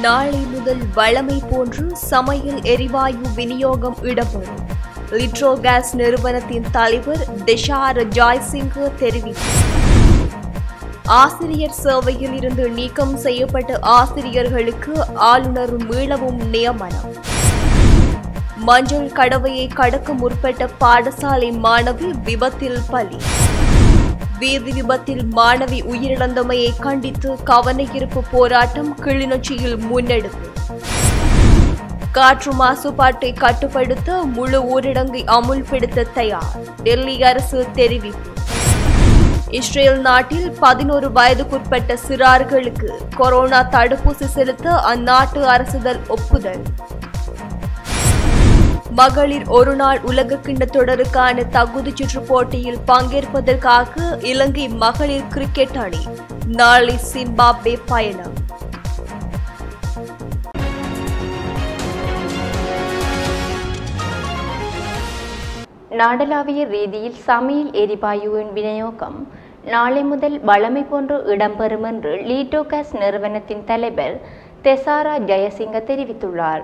நாளை முதல் வழமை போன்று சமையல் எரிவாயு விநியோகம் இடம்பெறும் லிட்ரோ கேஸ் நிறுவனத்தின் தலைவர் திஷார் ஜாய்சிங் தெரிவித்தார் ஆசிரியர் சேவையில் இருந்து நீக்கம் செய்யப்பட்ட ஆசிரியர்களுக்கு ஆளுநர் மீளவும் நியமனம் மஞ்சள் கடவையை கடக்க முற்பட்ட பாடசாலை மாணவி விபத்தில் பலி வீதி விபத்தில் மாணவி உயிரிழந்தமையை கண்டித்து கவனஈர்ப்பு போராட்டம் கிளிநொச்சியில் முன்னெடுப்பு காற்று மாசுபாட்டை கட்டுப்படுத்த முழு ஊரடங்கை அமுல்படுத்த தயார் டெல்லி அரசு தெரிவிப்பு இஸ்ரேல் நாட்டில் பதினோரு வயதுக்குட்பட்ட சிறார்களுக்கு கொரோனா தடுப்பூசி செலுத்த அந்நாட்டு அரசுதல் ஒப்புதல் மகளிர் ஒருநாள் உலகக்கிண்ண தொடருக்கான தகுதிச் சுற்று போட்டியில் பங்கேற்பதற்காக இலங்கை மகளிர் கிரிக்கெட் அணி நாளை சிம்பாப்வே பயணம் நாடளாவிய ரீதியில் சமையல் எரிவாயுவின் விநியோகம் நாளை முதல் வழமை போன்று இடம்பெறும் என்று லீட்டோ கேஸ் நிறுவனத்தின் தலைவர் தெசாரா ஜெயசிங்க தெரிவித்துள்ளார்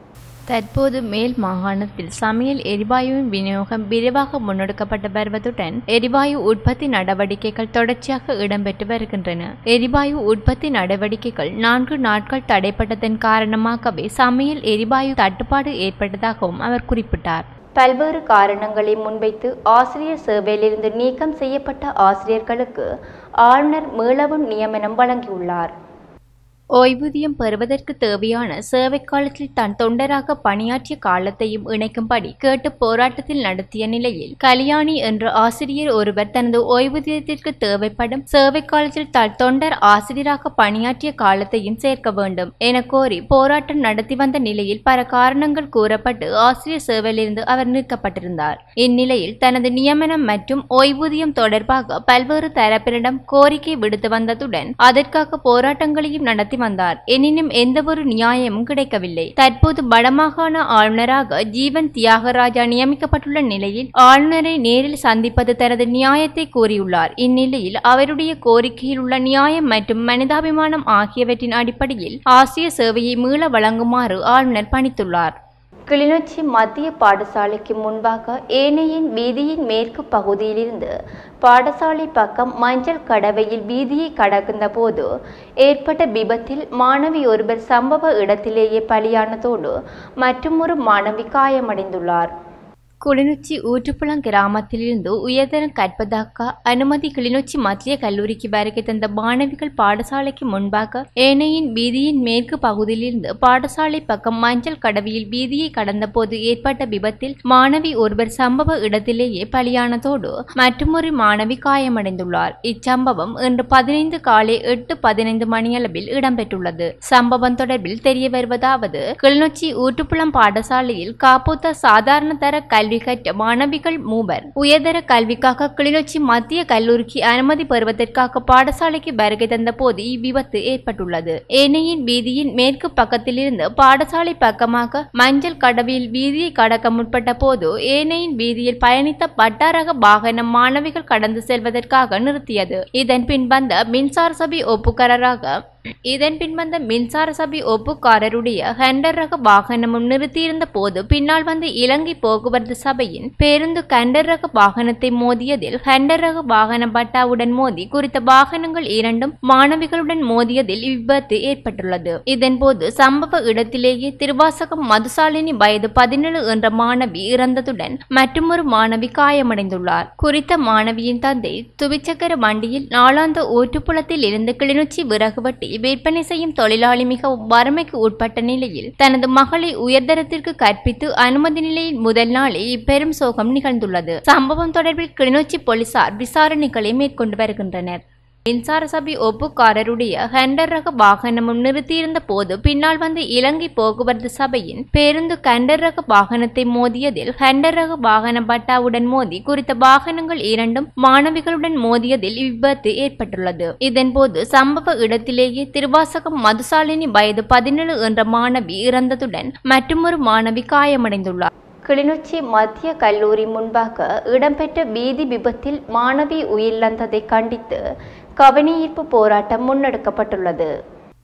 தற்போது மேல் மாகாணத்தில் சமையல் எரிவாயுவின் விநியோகம் விரைவாக முன்னெடுக்கப்பட்டு வருவதுடன் எரிவாயு உற்பத்தி நடவடிக்கைகள் தொடர்ச்சியாக இடம்பெற்று வருகின்றன எரிவாயு உற்பத்தி நடவடிக்கைகள் நான்கு நாட்கள் தடைப்பட்டதன் காரணமாகவே சமையல் எரிவாயு தட்டுப்பாடு ஏற்பட்டதாகவும் அவர் குறிப்பிட்டார் பல்வேறு காரணங்களை முன்வைத்து ஆசிரியர் சேவையிலிருந்து நீக்கம் செய்யப்பட்ட ஆசிரியர்களுக்கு ஆளுநர் மீளவும் நியமனம் வழங்கியுள்ளார் ஓய்வூதியம் பெறுவதற்கு தேவையான சேவை காலத்தில் தான் தொண்டராக பணியாற்றிய காலத்தையும் இணைக்கும்படி கேட்டு போராட்டத்தில் நடத்திய நிலையில் கலியாணி என்ற ஆசிரியர் ஒருவர் தனது ஓய்வூதியத்திற்கு தேவைப்படும் சேவை காலத்தில் தான் தொண்டர் ஆசிரியராக பணியாற்றிய காலத்தையும் சேர்க்க வேண்டும் என கோரி போராட்டம் நடத்தி வந்த நிலையில் பல காரணங்கள் கூறப்பட்டு ஆசிரியர் சேவையிலிருந்து அவர் நீக்கப்பட்டிருந்தார் இந்நிலையில் தனது நியமனம் மற்றும் ஓய்வூதியம் தொடர்பாக பல்வேறு தரப்பினரிடம் கோரிக்கை விடுத்து வந்ததுடன் அதற்காக போராட்டங்களையும் நடத்தி நடத்தி வந்தார் எனினும் எந்தவொரு நியாயமும் கிடைக்கவில்லை தற்போது வடமாகாண ஆளுநராக ஜீவன் தியாகராஜா நியமிக்கப்பட்டுள்ள நிலையில் ஆளுநரை நேரில் சந்திப்பது தனது நியாயத்தை கூறியுள்ளார் இந்நிலையில் அவருடைய கோரிக்கையில் உள்ள நியாயம் மற்றும் மனிதாபிமானம் ஆகியவற்றின் அடிப்படையில் ஆசிய சேவையை மீள வழங்குமாறு ஆளுநர் பணித்துள்ளார் கிளிநொச்சி மத்திய பாடசாலைக்கு முன்பாக ஏனையின் வீதியின் மேற்கு பகுதியிலிருந்து பாடசாலை பக்கம் மஞ்சள் கடவையில் வீதியை கடக்கின்ற போது ஏற்பட்ட விபத்தில் மாணவி ஒருவர் சம்பவ இடத்திலேயே பலியானதோடு மற்றொரு மாணவி காயமடைந்துள்ளார் கிளிநொச்சி ஊற்றுப்புலம் கிராமத்திலிருந்து உயர்தரம் கற்பதாக அனுமதி கிளிநொச்சி மத்திய கல்லூரிக்கு வருகை தந்த மாணவிகள் பாடசாலைக்கு முன்பாக ஏனையின் வீதியின் மேற்கு பகுதியிலிருந்து பாடசாலை பக்கம் மஞ்சள் கடவியில் வீதியை கடந்தபோது ஏற்பட்ட விபத்தில் மாணவி ஒருவர் சம்பவ இடத்திலேயே பலியானதோடு மற்றொரு மாணவி காயமடைந்துள்ளார் இச்சம்பவம் இன்று பதினைந்து காலை எட்டு பதினைந்து மணியளவில் இடம்பெற்றுள்ளது சம்பவம் தொடர்பில் தெரிய வருவதாவது கிளிநொச்சி ஊற்றுப்புலம் பாடசாலையில் காப்போத்த சாதாரண தர கல்வி கற்ற மாணவிகள் மூவர் உயர்தர கல்விக்காக கிளிநொச்சி மத்திய கல்லூரிக்கு அனுமதி பெறுவதற்காக பாடசாலைக்கு வருகை தந்த போது இவ்விபத்து ஏற்பட்டுள்ளது ஏனையின் வீதியின் மேற்கு பக்கத்திலிருந்து பாடசாலை பக்கமாக மஞ்சள் கடவியில் வீதியை கடக்க முற்பட்ட போது ஏனையின் வீதியில் பயணித்த பட்டாரக வாகனம் மாணவிகள் கடந்து செல்வதற்காக நிறுத்தியது இதன் பின் வந்த மின்சார சபை ஒப்புக்கரராக இதன் பின் வந்த மின்சார சபை ஒப்புக்காரருடைய ஹண்டர் ரக வாகனமும் நிறுத்தியிருந்த போது பின்னால் வந்த இலங்கை போக்குவரத்து சபையின் பேருந்து கண்டர் ரக வாகனத்தை மோதியதில் ஹண்டர் ரக வாகனம் பட்டாவுடன் மோதி குறித்த வாகனங்கள் இரண்டும் மாணவிகளுடன் மோதியதில் இவ்விபத்து ஏற்பட்டுள்ளது இதன்போது சம்பவ இடத்திலேயே திருவாசகம் மதுசாலினி வயது பதினேழு என்ற மாணவி இறந்ததுடன் மற்றொரு மாணவி காயமடைந்துள்ளார் குறித்த மாணவியின் தந்தை துவிச்சக்கர வண்டியில் நாளாந்த ஊற்றுப்புலத்தில் இருந்து கிளிநொச்சி விறகு வெட்டி விற்பனை செய்யும் தொழிலாளி மிகவும் வறுமைக்கு உட்பட்ட நிலையில் தனது மகளை உயர்தரத்திற்கு கற்பித்து அனுமதி நிலையில் முதல் நாளே இப்பெரும் சோகம் நிகழ்ந்துள்ளது சம்பவம் தொடர்பில் கிளிநொச்சி போலீசார் விசாரணைகளை மேற்கொண்டு வருகின்றனர் மின்சார சபை ஒப்புக்காரருடைய ஹண்டர் ரக வாகனமும் நிறுத்தியிருந்த போது பின்னால் வந்த இலங்கை போக்குவரத்து சபையின் பேருந்து கண்டர் ரக வாகனத்தை மோதியதில் ஹண்டர் ரக வாகனம் பட்டாவுடன் மோதி குறித்த வாகனங்கள் இரண்டும் மாணவிகளுடன் மோதியதில் இவ்விபத்து ஏற்பட்டுள்ளது இதன்போது சம்பவ இடத்திலேயே திருவாசகம் மதுசாலினி வயது பதினேழு என்ற மாணவி இறந்ததுடன் மற்றொரு மாணவி காயமடைந்துள்ளார் கிளிநொச்சி மத்திய கல்லூரி முன்பாக இடம்பெற்ற வீதி விபத்தில் மாணவி உயிரிழந்ததை கண்டித்து கவனஈர்ப்பு போராட்டம் முன்னெடுக்கப்பட்டுள்ளது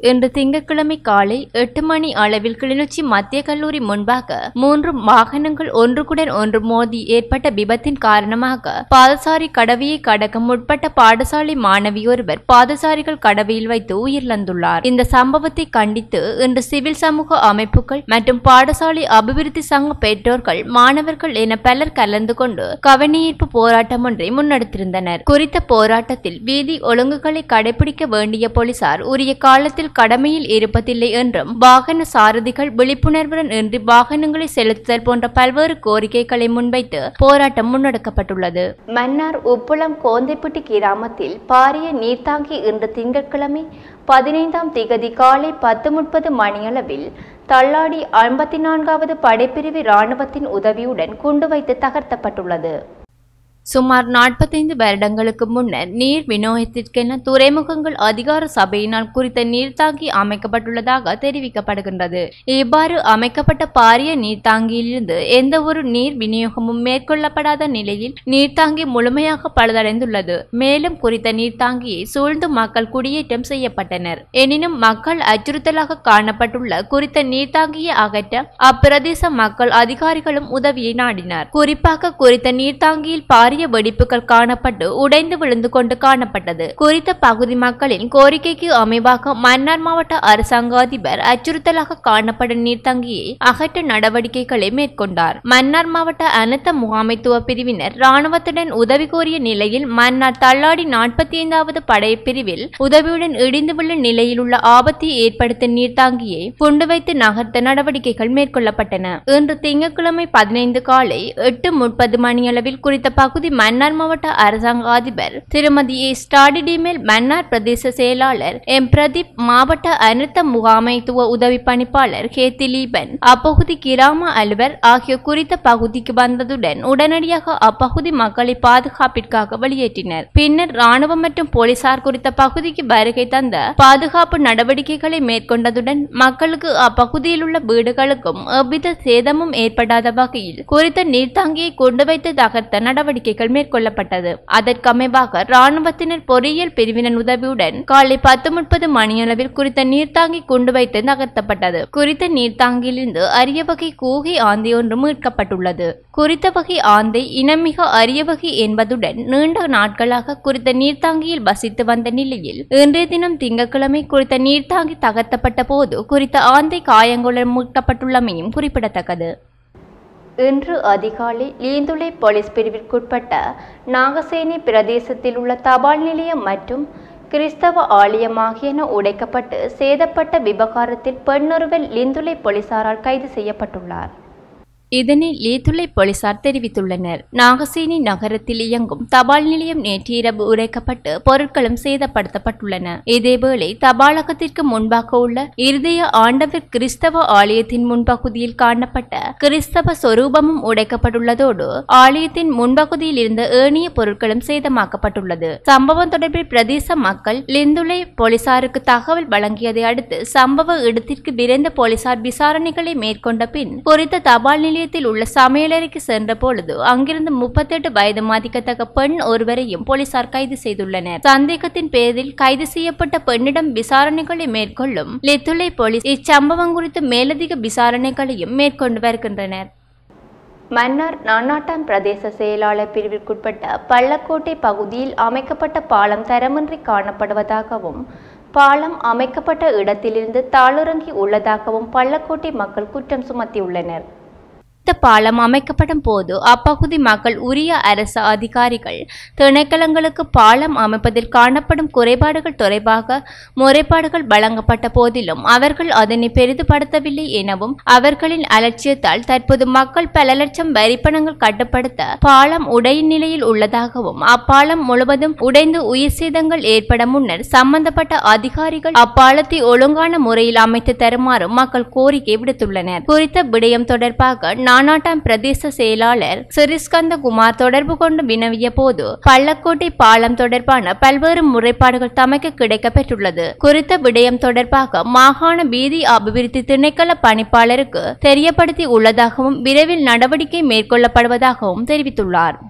இன்று திங்கட்கிழமை காலை எட்டு மணி அளவில் கிளிநொச்சி மத்திய கல்லூரி முன்பாக மூன்று வாகனங்கள் ஒன்றுக்குடன் ஒன்று மோதி ஏற்பட்ட விபத்தின் காரணமாக பாதசாரி கடவையை கடக்க முற்பட்ட பாடசாலை மாணவி ஒருவர் பாதசாரிகள் கடவையில் வைத்து உயிரிழந்துள்ளார் இந்த சம்பவத்தை கண்டித்து இன்று சிவில் சமூக அமைப்புகள் மற்றும் பாடசாலை அபிவிருத்தி சங்க பெற்றோர்கள் மாணவர்கள் என பலர் கலந்து கொண்டு கவனஈர்ப்பு போராட்டம் ஒன்றை முன்னெடுத்திருந்தனர் குறித்த போராட்டத்தில் வீதி ஒழுங்குகளை கடைபிடிக்க வேண்டிய போலீசார் உரிய காலத்தில் கடமையில் இருப்பதில்லை என்றும் வாகன சாரதிகள் விழிப்புணர்வுடன் இன்றி வாகனங்களை செலுத்துதல் போன்ற பல்வேறு கோரிக்கைகளை முன்வைத்து போராட்டம் முன்னெடுக்கப்பட்டுள்ளது மன்னார் உப்புளம் கோந்தைப்பட்டி கிராமத்தில் பாரிய நீர்த்தாங்கி இன்று திங்கட்கிழமை பதினைந்தாம் திகதி காலை பத்து முப்பது மணியளவில் தள்ளாடி ஐம்பத்தி நான்காவது படைப்பிரிவு இராணுவத்தின் உதவியுடன் குண்டு வைத்து தகர்த்தப்பட்டுள்ளது சுமார் நாற்பத்தைந்து வருடங்களுக்கு முன்னர் நீர் விநியோகத்திற்கென துறைமுகங்கள் அதிகார சபையினால் குறித்த நீர்த்தாங்கி அமைக்கப்பட்டுள்ளதாக தெரிவிக்கப்படுகின்றது இவ்வாறு அமைக்கப்பட்ட பாரிய நீர்த்தாங்கியிலிருந்து எந்த ஒரு நீர் விநியோகமும் மேற்கொள்ளப்படாத நிலையில் நீர்த்தாங்கி முழுமையாக பழுதடைந்துள்ளது மேலும் குறித்த நீர்த்தாங்கியை சூழ்ந்து மக்கள் குடியேற்றம் செய்யப்பட்டனர் எனினும் மக்கள் அச்சுறுத்தலாக காணப்பட்டுள்ள குறித்த நீர்த்தாங்கியை அகற்ற அப்பிரதேச மக்கள் அதிகாரிகளும் உதவியை நாடினர் குறிப்பாக குறித்த நீர்த்தாங்கியில் பாரிய வெடிப்புகள் காணப்பட்டு உடைந்து விழுந்து கொண்டு காணப்பட்டது குறித்த பகுதி மக்களின் கோரிக்கைக்கு அமைவாக மன்னார் மாவட்ட அரசாங்க அதிபர் அச்சுறுத்தலாக காணப்படும் நீர்த்தங்கியை அகற்ற நடவடிக்கைகளை மேற்கொண்டார் மன்னார் மாவட்ட அனர்த்த முகாமைத்துவ பிரிவினர் ராணுவத்துடன் உதவி கோரிய நிலையில் மன்னார் தள்ளாடி நாற்பத்தி ஐந்தாவது படை பிரிவில் உதவியுடன் இடிந்து விழும் நிலையில் உள்ள ஆபத்தை ஏற்படுத்தும் நீர்த்தாங்கியை குண்டு வைத்து நகர்த்த நடவடிக்கைகள் மேற்கொள்ளப்பட்டன இன்று திங்கட்கிழமை பதினைந்து காலை எட்டு முப்பது மணியளவில் குறித்த பகுதி மன்னார் மாவட்ட அரசாங்க அதிபர் திருமதி ஏ ஸ்டாடிடிமேல் மன்னார் பிரதேச செயலாளர் எம் பிரதீப் மாவட்ட அனர்த்த முகாமைத்துவ உதவி பணிப்பாளர் கே திலீபன் அப்பகுதி கிராம அலுவலர் ஆகிய குறித்த பகுதிக்கு வந்ததுடன் உடனடியாக அப்பகுதி மக்களை பாதுகாப்பிற்காக வெளியேற்றினர் பின்னர் ராணுவம் மற்றும் போலீசார் குறித்த பகுதிக்கு வருகை தந்த பாதுகாப்பு நடவடிக்கைகளை மேற்கொண்டதுடன் மக்களுக்கு அப்பகுதியில் உள்ள வீடுகளுக்கும் எவ்வித சேதமும் ஏற்படாத வகையில் குறித்த நீர்த்தாங்கியை கொண்டு வைத்து தகர்த்த நடவடிக்கைகள் மேற்கொள்ளப்பட்டது அதற்கமைவாக ராணுவத்தினர் பொறியியல் பிரிவினர் உதவியுடன் காலை பத்து முப்பது மணியளவில் குறித்த நீர்த்தாங்கி கொண்டு வைத்து நகர்த்தப்பட்டது குறித்த நீர்த்தாங்கியிலிருந்து அரிய வகை கூகை ஆந்தை ஒன்று மீட்கப்பட்டுள்ளது குறித்த வகை ஆந்தை இனமிக அரிய வகை என்பதுடன் நீண்ட நாட்களாக குறித்த நீர்த்தாங்கியில் வசித்து வந்த நிலையில் இன்றைய தினம் திங்கட்கிழமை குறித்த நீர்த்தாங்கி தகர்த்தப்பட்ட போது குறித்த ஆந்தை காயங்களுடன் மீட்கப்பட்டுள்ளமையும் குறிப்பிடத்தக்கது இன்று அதிகாலை லீந்துளை போலீஸ் பிரிவிற்குட்பட்ட நாகசேனி பிரதேசத்தில் உள்ள தபால் நிலையம் மற்றும் கிறிஸ்தவ ஆலயம் ஆகியன உடைக்கப்பட்டு சேதப்பட்ட விவகாரத்தில் பெண்ணொருவர் லிந்துளை போலீசாரால் கைது செய்யப்பட்டுள்ளார் இதனை லீத்துளை போலீசார் தெரிவித்துள்ளனர் நாகசேனி நகரத்தில் இயங்கும் தபால் நிலையம் நேற்று இரவு உடைக்கப்பட்டு பொருட்களும் சேதப்படுத்தப்பட்டுள்ளன இதேவேளை தபாலகத்திற்கு முன்பாக உள்ள இருதய ஆண்டவர் கிறிஸ்தவ ஆலயத்தின் முன்பகுதியில் காணப்பட்ட கிறிஸ்தவ சொரூபமும் உடைக்கப்பட்டுள்ளதோடு ஆலயத்தின் முன்பகுதியில் இருந்த ஏனைய பொருட்களும் சேதமாக்கப்பட்டுள்ளது சம்பவம் தொடர்பில் பிரதேச மக்கள் லிந்துளை போலீசாருக்கு தகவல் வழங்கியதை அடுத்து சம்பவ இடத்திற்கு விரைந்த போலீசார் விசாரணைகளை மேற்கொண்ட பின் குறித்த தபால் நிலையத்தில் உள்ள சமையலறைக்கு சென்ற பொழுது அங்கிருந்து முப்பத்தெட்டு வயது மதிக்கத்தக்க பெண் ஒருவரையும் போலீசார் கைது செய்துள்ளனர் சந்தேகத்தின் பேரில் கைது செய்யப்பட்ட பெண்ணிடம் விசாரணைகளை மேற்கொள்ளும் லெத்துளை போலீஸ் இச்சம்பவம் குறித்து மேலதிக விசாரணைகளையும் மேற்கொண்டு வருகின்றனர் மன்னார் நானாட்டான் பிரதேச செயலாளர் பிரிவிற்குட்பட்ட பள்ளக்கோட்டை பகுதியில் அமைக்கப்பட்ட பாலம் தரமின்றி காணப்படுவதாகவும் பாலம் அமைக்கப்பட்ட இடத்திலிருந்து தாளுறங்கி உள்ளதாகவும் பள்ளக்கோட்டை மக்கள் குற்றம் சுமத்தியுள்ளனர் இந்த பாலம் அமைக்கப்படும் போது அப்பகுதி மக்கள் உரிய அரசு அதிகாரிகள் திணைக்களங்களுக்கு பாலம் அமைப்பதில் காணப்படும் குறைபாடுகள் தொடர்பாக முறைப்பாடுகள் வழங்கப்பட்ட போதிலும் அவர்கள் அதனை பெரிதுபடுத்தவில்லை எனவும் அவர்களின் அலட்சியத்தால் தற்போது மக்கள் பல லட்சம் வரிப்பணங்கள் கட்டுப்படுத்த பாலம் உடையும் நிலையில் உள்ளதாகவும் அப்பாலம் முழுவதும் உடைந்து உயிர் சேதங்கள் ஏற்பட முன்னர் சம்பந்தப்பட்ட அதிகாரிகள் அப்பாலத்தை ஒழுங்கான முறையில் அமைத்து தருமாறு மக்கள் கோரிக்கை விடுத்துள்ளனர் குறித்த விடயம் தொடர்பாக நானாட்டாம் பிரதேச செயலாளர் சிறிஸ்கந்த குமார் தொடர்பு கொண்டு வினவிய போது பள்ளக்கோட்டை பாலம் தொடர்பான பல்வேறு முறைப்பாடுகள் தமக்கு கிடைக்கப்பெற்றுள்ளது குறித்த விடயம் தொடர்பாக மாகாண வீதி அபிவிருத்தி திணைக்கள பணிப்பாளருக்கு தெரியப்படுத்தி உள்ளதாகவும் விரைவில் நடவடிக்கை மேற்கொள்ளப்படுவதாகவும் தெரிவித்துள்ளார்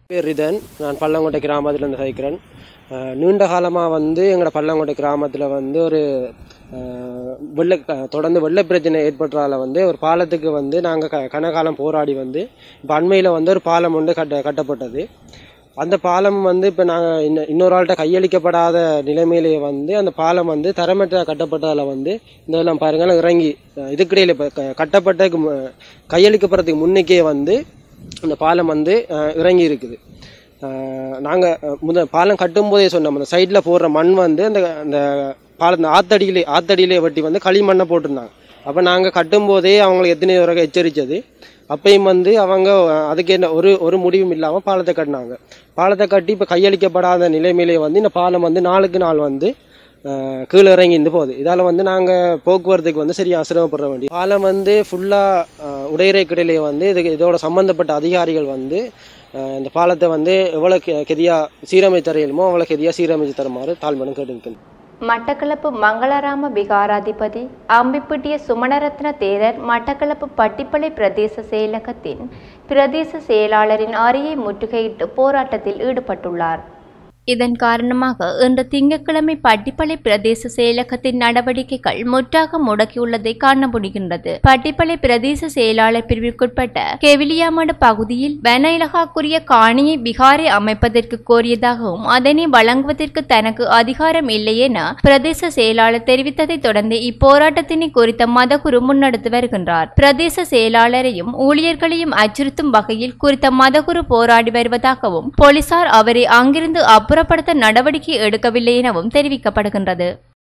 பேர் ரிதன் நான் பள்ளங்கோட்டை கிராமத்திலேருந்து சைக்கிறேன் அஹ் நீண்ட காலமாக வந்து எங்களோட பள்ளங்கோட்டை கிராமத்தில் வந்து ஒரு அஹ், வெள்ள க- தொடர்ந்து வெள்ள பிரச்சனை ஏற்படுறதால வந்து ஒரு பாலத்துக்கு வந்து நாங்கள் க கனகாலம் போராடி வந்து இப்போ அண்மையில் வந்து ஒரு பாலம் ஒன்று கட்ட கட்டப்பட்டது அந்த பாலம் வந்து இப்போ நாங்கள் இன்ன இன்னொரு ஆள்கிட்ட கையளிக்கப்படாத நிலைமையிலேயே வந்து அந்த பாலம் வந்து தரமற்ற கட்டப்பட்டதால் வந்து இந்த இதெல்லாம் பாருங்கள் இறங்கி அஹ், இதுக்கிடையில் இப்போ க- கட்டப்பட்டதுக்கு மு- கையளிக்கப்படுறதுக்கு முன்னுக்கே வந்து அந்த பாலம் வந்து அஹ், இறங்கி இருக்குது நாங்கள் முத பாலம் கட்டும்போதே சொன்னோம் அந்த சைடில் போடுற மண் வந்து அந்த அந்த பாலத்து ஆத்தடியிலே ஆத்தடியிலே வெட்டி வந்து களிமண்ணை போட்டிருந்தாங்க அப்போ நாங்கள் கட்டும்போதே அவங்களுக்கு எத்தனை தடவை எச்சரித்தது அப்பயும் வந்து அவங்க அஹ், அதுக்கு என்ன ஒரு ஒரு முடிவும் இல்லாமல் பாலத்தை கட்டினாங்க பாலத்தை கட்டி இப்போ கையளிக்கப்படாத நிலைமையிலே வந்து இந்த பாலம் வந்து நாளுக்கு நாள் வந்து அஹ், கீழே இறங்கி இருந்து போகுது இதால் வந்து நாங்கள் போக்குவரத்துக்கு வந்து சரியாக சிரமப்பட வேண்டிய பாலம் வந்து ஃபுல்லாக உடையறை கிடையிலே வந்து இதுக்கு இதோட சம்மந்தப்பட்ட அதிகாரிகள் வந்து அஹ், இந்த பாலத்தை வந்து எவ்வளோ கெதியாக சீரமைத்து தர இயலுமோ அவ்வளோ கெதியாக சீரமைத்து தருமாறு தாழ்மனம் கேட்டு மட்டக்களப்பு மங்களராம விகாராதிபதி அம்பிப்பிட்டிய சுமணரத்ன தேரர் மட்டக்களப்பு பட்டிப்பளை பிரதேச செயலகத்தின் பிரதேச செயலாளரின் அறையை முற்றுகையிட்டு போராட்டத்தில் ஈடுபட்டுள்ளார் இதன் காரணமாக இன்று திங்கட்கிழமை பட்டிப்பளை பிரதேச செயலகத்தின் நடவடிக்கைகள் முற்றாக முடக்கியுள்ளதை காண முடிகின்றது பட்டிப்பளை பிரதேச செயலாளர் பிரிவிற்குட்பட்ட கெவிலியாமடு பகுதியில் வன இலகாக்குரிய காணியை விகாரை அமைப்பதற்கு கோரியதாகவும் அதனை வழங்குவதற்கு தனக்கு அதிகாரம் இல்லை என பிரதேச செயலாளர் தெரிவித்ததை தொடர்ந்து இப்போராட்டத்தினை குறித்த மதகுரு முன்னெடுத்து வருகின்றார் பிரதேச செயலாளரையும் ஊழியர்களையும் அச்சுறுத்தும் வகையில் குறித்த மதகுரு போராடி வருவதாகவும் போலீசார் அவரை அங்கிருந்து அப்புறப்படுத்த நடவடிக்கை எடுக்கவில்லை எனவும் தெரிவிக்கப்படுகின்றது